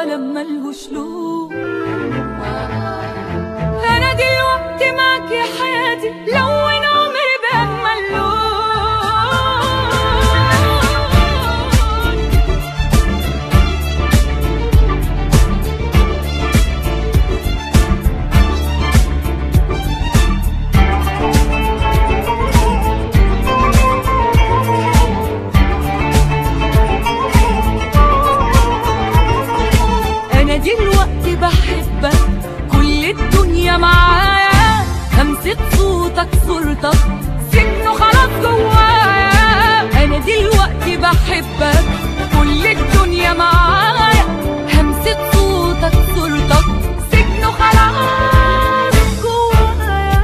عالم ملهوش لون انا دلوقتي معاك يا حياتي لون عمري باجمل لون انا دلوقتي بحبك كل الدنيا معايا همسة صوتك صورتك سجنه خلاص جوايا انا دلوقتي بحبك كل الدنيا معايا همسة صوتك صورتك سجنه خلاص جوايا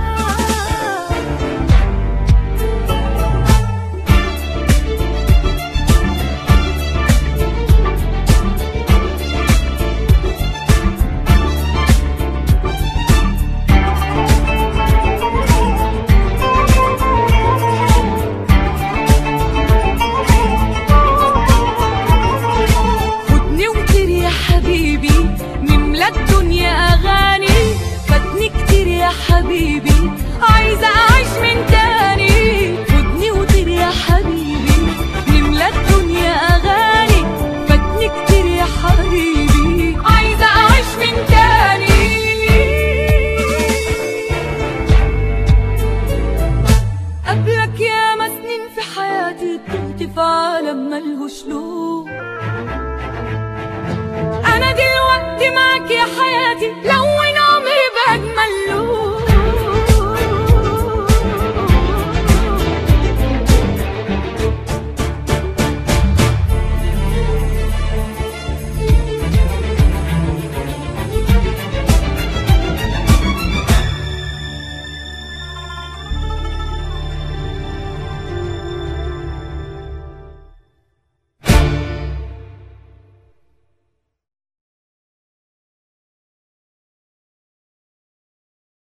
خدني وطير يا حبيبي نملى الدنيا اغاني فاتني كتير يا حبيبي عايزه اعيش من تاني خدني وطير يا حبيبي نملى الدنيا اغاني فاتني كتير يا حبيبي عايزه اعيش من تاني قبلك يا سنين في حياتي كنت في عالم ملهوش لون انا دلوقتي معاك يا حياتي لو